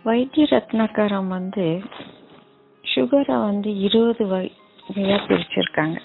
வைத்திய ரத்னாகரம் வந்து சுகரை வந்து இருபது வகையாக பிரிச்சிருக்காங்க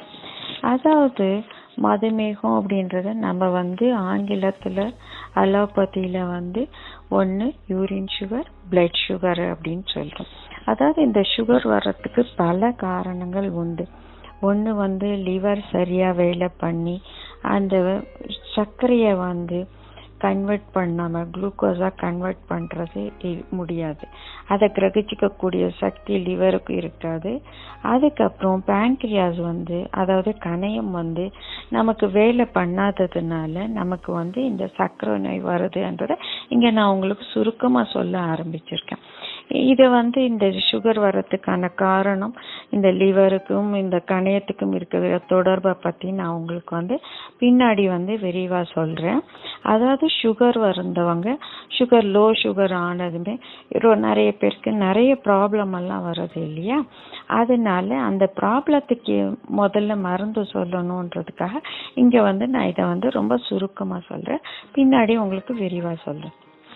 அதாவது மதுமேகம் அப்படின்றத நம்ம வந்து ஆங்கிலத்தில் அலோபதியில் வந்து ஒன்று யூரின் சுகர் பிளட் சுகர் அப்படின்னு சொல்கிறோம் அதாவது இந்த சுகர் வர்றதுக்கு பல காரணங்கள் உண்டு ஒன்று வந்து லிவர் சரியாக வேலை பண்ணி அந்த சர்க்கரையை வந்து கன்வெர்ட் பண்ணாமல் குளுக்கோஸாக கன்வெர்ட் பண்ணுறது முடியாது அதை கிரகிச்சிக்கக்கூடிய சக்தி லிவருக்கு இருக்காது அதுக்கப்புறம் பேங்க்ரியாஸ் வந்து அதாவது கணையம் வந்து நமக்கு வேலை பண்ணாததுனால நமக்கு வந்து இந்த சர்க்கரை நோய் வருதுன்றதை இங்கே நான் உங்களுக்கு சுருக்கமாக சொல்ல ஆரம்பிச்சிருக்கேன் இதை வந்து இந்த சுகர் வர்றதுக்கான காரணம் இந்த லிவருக்கும் இந்த கணையத்துக்கும் இருக்கிற தொடர்பை பற்றி நான் உங்களுக்கு வந்து பின்னாடி வந்து விரிவாக சொல்கிறேன் அதாவது சுகர் வந்தவங்க சுகர் லோ சுகர் ஆனதுமே நிறைய பேருக்கு நிறைய ப்ராப்ளம் எல்லாம் வருது இல்லையா அதனால அந்த ப்ராப்ளத்துக்கு முதல்ல மருந்து சொல்லணுன்றதுக்காக இங்கே வந்து நான் இதை வந்து ரொம்ப சுருக்கமாக சொல்கிறேன் பின்னாடி உங்களுக்கு விரிவாக சொல்கிறேன்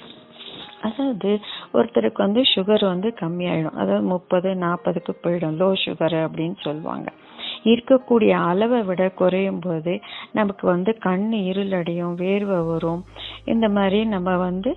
அதாவது ஒருத்தருக்கு வந்து சுகர் வந்து கம்மியாயிடும் அதாவது முப்பது நாற்பதுக்கு போயிடும் லோ சுகர் அப்படின்னு சொல்லுவாங்க இருக்கக்கூடிய அளவை விட குறையும் போது நமக்கு வந்து கண் இருளடையும் வேர்வை வரும் இந்த மாதிரி நம்ம வந்து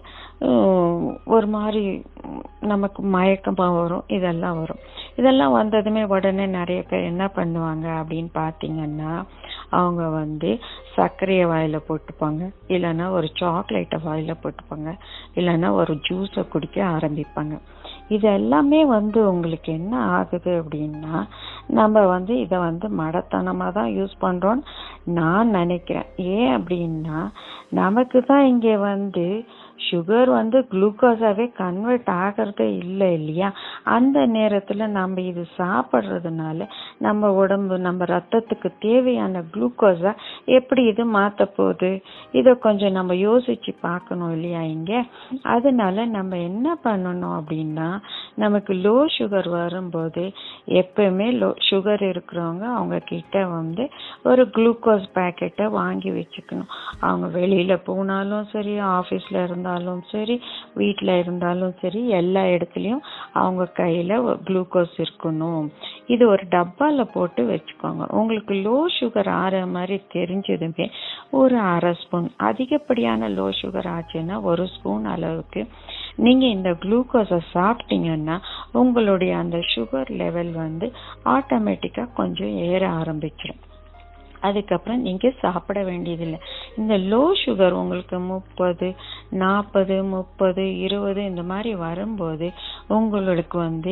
ஒரு மாதிரி நமக்கு மயக்கமாக வரும் இதெல்லாம் வரும் இதெல்லாம் வந்ததுமே உடனே நிறைய பேர் என்ன பண்ணுவாங்க அப்படின்னு பார்த்தீங்கன்னா அவங்க வந்து சர்க்கரையை வாயில் போட்டுப்பாங்க இல்லைன்னா ஒரு சாக்லேட்டை வாயில் போட்டுப்பாங்க இல்லைன்னா ஒரு ஜூஸை குடிக்க ஆரம்பிப்பாங்க இது எல்லாமே வந்து உங்களுக்கு என்ன ஆகுது அப்படின்னா நம்ம வந்து இதை வந்து மடத்தனமாக தான் யூஸ் பண்ணுறோன்னு நான் நினைக்கிறேன் ஏன் அப்படின்னா நமக்கு தான் இங்கே வந்து சுகர் வந்து குளுக்கோஸாவே கன்வெர்ட் ஆகிறதே இல்லை இல்லையா அந்த நேரத்தில் நம்ம இது சாப்பிட்றதுனால நம்ம உடம்பு நம்ம ரத்தத்துக்கு தேவையான குளுக்கோஸை எப்படி இது மாற்ற போகுது இதை கொஞ்சம் நம்ம யோசிச்சு பார்க்கணும் இல்லையா இங்கே அதனால நம்ம என்ன பண்ணணும் அப்படின்னா நமக்கு லோ சுகர் வரும்போது எப்பயுமே லோ சுகர் இருக்கிறவங்க அவங்க கிட்ட வந்து ஒரு குளுக்கோஸ் பேக்கெட்டை வாங்கி வச்சுக்கணும் அவங்க வெளியில போனாலும் சரி ஆஃபீஸில் இருந்தாலும் சரி வீட்டில் இருந்தாலும் சரி எல்லா இடத்துலையும் அவங்க கையில் குளுக்கோஸ் இருக்கணும் இது ஒரு டப்பாவில் போட்டு வச்சுக்கோங்க உங்களுக்கு லோ சுகர் ஆற மாதிரி தெரிஞ்சதுமே ஒரு அரை ஸ்பூன் அதிகப்படியான லோ சுகர் ஆச்சுன்னா ஒரு ஸ்பூன் அளவுக்கு நீங்க இந்த குளுக்கோஸை சாப்பிட்டீங்கன்னா உங்களுடைய அந்த சுகர் லெவல் வந்து ஆட்டோமேட்டிக்கா கொஞ்சம் ஏற ஆரம்பிச்சிடும் அதுக்கப்புறம் நீங்க சாப்பிட வேண்டியதில்லை இந்த லோ சுகர் உங்களுக்கு முப்பது நாற்பது முப்பது இருபது இந்த மாதிரி வரும்போது உங்களுக்கு வந்து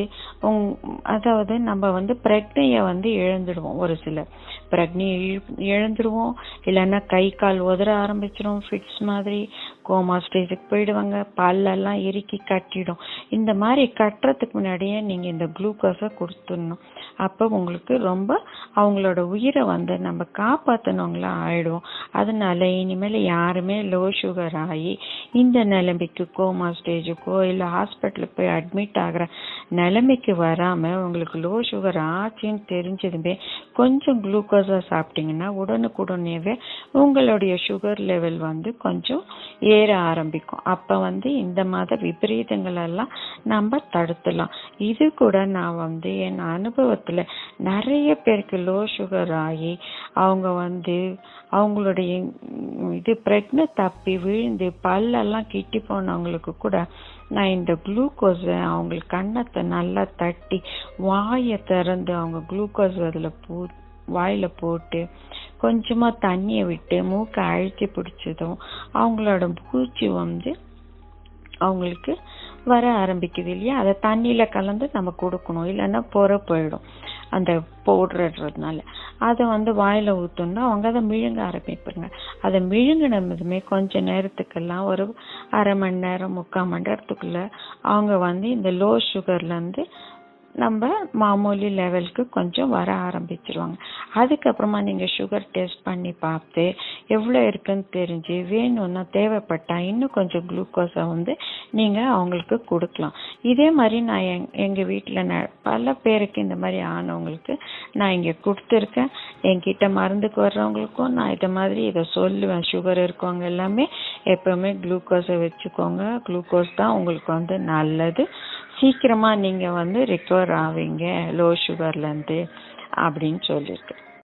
அதாவது நம்ம வந்து பிரக்னையை வந்து இழந்துடுவோம் ஒரு சிலர் பிரக்னையை இழந்துருவோம் இல்லைன்னா கை கால் உதற ஆரம்பிச்சிடும் ஃபிட்ஸ் மாதிரி கோமா ஸ்டேஜுக்கு போயிடுவாங்க பல்லெல்லாம் இறுக்கி கட்டிடும் இந்த மாதிரி கட்டுறதுக்கு முன்னாடியே நீங்க இந்த குளுக்கோஸை கொடுத்துடணும் அப்போ உங்களுக்கு ரொம்ப அவங்களோட உயிரை வந்து நம்ம காப்பாத்தினவங்களா ஆயிடுவோம் அதனால இனிமேல் யாருமே லோ சுகர் ஆகி இந்த நிலைமைக்கு கோமா ஸ்டேஜுக்கோ இல்லை ஹாஸ்பிட்டலுக்கு போய் அட்மிட் ஆகிற நிலைமைக்கு வராம உங்களுக்கு லோ சுகர் ஆச்சுன்னு தெரிஞ்சதுமே கொஞ்சம் குளுக்கோஸா சாப்பிட்டீங்கன்னா உடனுக்குடனேவே உங்களுடைய சுகர் லெவல் வந்து கொஞ்சம் ஏற ஆரம்பிக்கும் அப்ப வந்து இந்த மாத விபரீதங்கள் எல்லாம் நம்ம தடுத்துலாம் இது கூட நான் வந்து என் அனுபவத்துல நிறைய பேருக்கு லோ சுகர் ஆகி அவங்க வந்து அவங்களுடைய இது பிரக்ன தப்பி விழுந்து பல்லெல்லாம் கிட்டி போனவங்களுக்கு கூட நான் இந்த குளுக்கோஸை அவங்களுக்கு கன்னத்தை நல்லா தட்டி வாயை திறந்து அவங்க குளுக்கோஸ் அதில் போ வாயில போட்டு கொஞ்சமா தண்ணியை விட்டு மூக்கை அழுத்தி பிடிச்சதும் அவங்களோட பூச்சி வந்து அவங்களுக்கு வர ஆரம்பிக்குது இல்லையா அதை தண்ணியில கலந்து நம்ம கொடுக்கணும் இல்லைன்னா பொற போயிடும் அந்த பவுடர்ன்றதுனால அதை வந்து வாயில ஊத்தோம்னா அவங்க அதை மிழுங்க ஆரம்பிப்பாங்க அதை மிழுங்கினதுமே கொஞ்ச நேரத்துக்கெல்லாம் ஒரு அரை மணி நேரம் முக்கால் மணி நேரத்துக்குள்ள அவங்க வந்து இந்த லோ சுகர்ல இருந்து நம்ம மாமூலி லெவலுக்கு கொஞ்சம் வர ஆரம்பிச்சிருவாங்க அதுக்கப்புறமா நீங்க சுகர் டெஸ்ட் பண்ணி பார்த்து எவ்வளோ இருக்குன்னு தெரிஞ்சு வேணும்னா தேவைப்பட்டா இன்னும் கொஞ்சம் குளுக்கோஸை வந்து நீங்க அவங்களுக்கு கொடுக்கலாம் இதே மாதிரி நான் எங் எங்க வீட்டில் பல பேருக்கு இந்த மாதிரி ஆனவங்களுக்கு நான் இங்க கொடுத்துருக்கேன் என்கிட்ட மருந்துக்கு வர்றவங்களுக்கும் நான் இதை மாதிரி இதை சொல்லுவேன் சுகர் இருக்கவங்க எல்லாமே எப்பவுமே குளுக்கோஸை வச்சுக்கோங்க குளுக்கோஸ் தான் உங்களுக்கு வந்து நல்லது சீக்கிரமா நீங்க வந்து ரிக்கவர் ஆவீங்க லோ சுகர்ல இருந்து அப்படின்னு சொல்லியிருக்கு